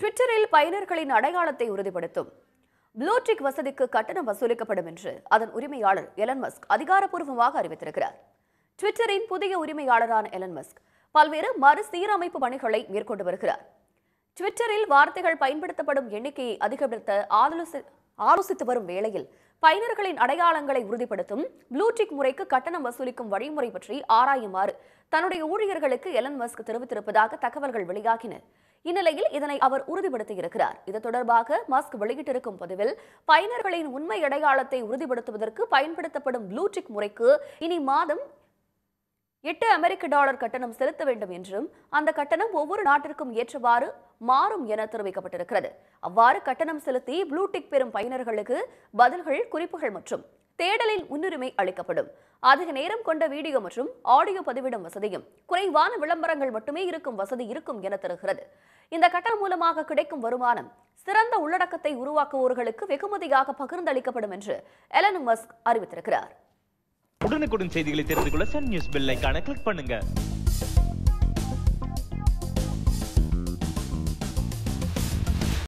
ட்விட்டரில் பயனர்களின் அடையாளத்தை உறுதிப்படுத்தும் ப்ளூடிக் வசதிக்கு கட்டணம் வசூலிக்கப்படும் என்று அதன் உரிமையாளர் எலன் மஸ்க் அதிகாரப்பூர்வமாக அறிவித்திருக்கிறார் ட்விட்டரின் புதிய உரிமையாளரான எலன் மஸ்க் பல்வேறு மறுசீரமைப்பு பணிகளை மேற்கொண்டு வருகிறார் ட்விட்டரில் வார்த்தைகள் பயன்படுத்தப்படும் எண்ணிக்கையை அதிகப்படுத்த ஆலோசி- ஆலோசித்து வரும் வேளையில் பயனர்களின் அடையாளங்களை உறுதிப்படுத்தும் ப்ளூடிக் முறைக்கு கட்டணம் வசூலிக்கும் வழிமுறை பற்றி ஆராயுமாறு தன்னுடைய ஊழியர்களுக்கு எலன் மஸ்க் தெரிவித்திருப்பதாக தகவல்கள் வெளியாகின இந்நிலையில் இதனை அவர் உறுதிப்படுத்தியிருக்கிறார் இது தொடர்பாக மஸ்க் வெளியிட்டிருக்கும் பதிவில் பயனர்களின் உண்மை அடையாளத்தை உறுதிப்படுத்துவதற்கு பயன்படுத்தப்படும் ப்ளூடிக் முறைக்கு இனி மாதம் எட்டு அமெரிக்க டாலர் கட்டணம் செலுத்த வேண்டும் என்றும் அந்த கட்டணம் ஒவ்வொரு நாட்டிற்கும் ஏற்றவாறு மாறும் என தெரிவிக்கப்பட்டிருக்கிறது அவ்வாறு கட்டணம் செலுத்தி ப்ளூடிக் பெறும் பயனர்களுக்கு பதில்கள் குறிப்புகள் மற்றும் தேடலில் முன்னுரிமை அளிக்கப்படும் அதிக நேரம் கொண்ட வீடியோ மற்றும் ஆடியோ பதிவிடும் வசதியும் குறைவான விளம்பரங்கள் மட்டுமே இருக்கும் வசதி இருக்கும் என தருகிறது இந்த கட்டணம் மூலமாக கிடைக்கும் வருமானம் சிறந்த உள்ளடக்கத்தை உருவாக்குவோர்களுக்கு வெகுமதியாக பகிர்ந்தளிக்கப்படும் என்று எலன் மஸ்க் அறிவித்திருக்கிறார் உடனுக்குடன் செய்திகளை தெரிந்து கொள்ள சன் நியூஸ் பெல் ஐகானை கிளிக் பண்ணுங்க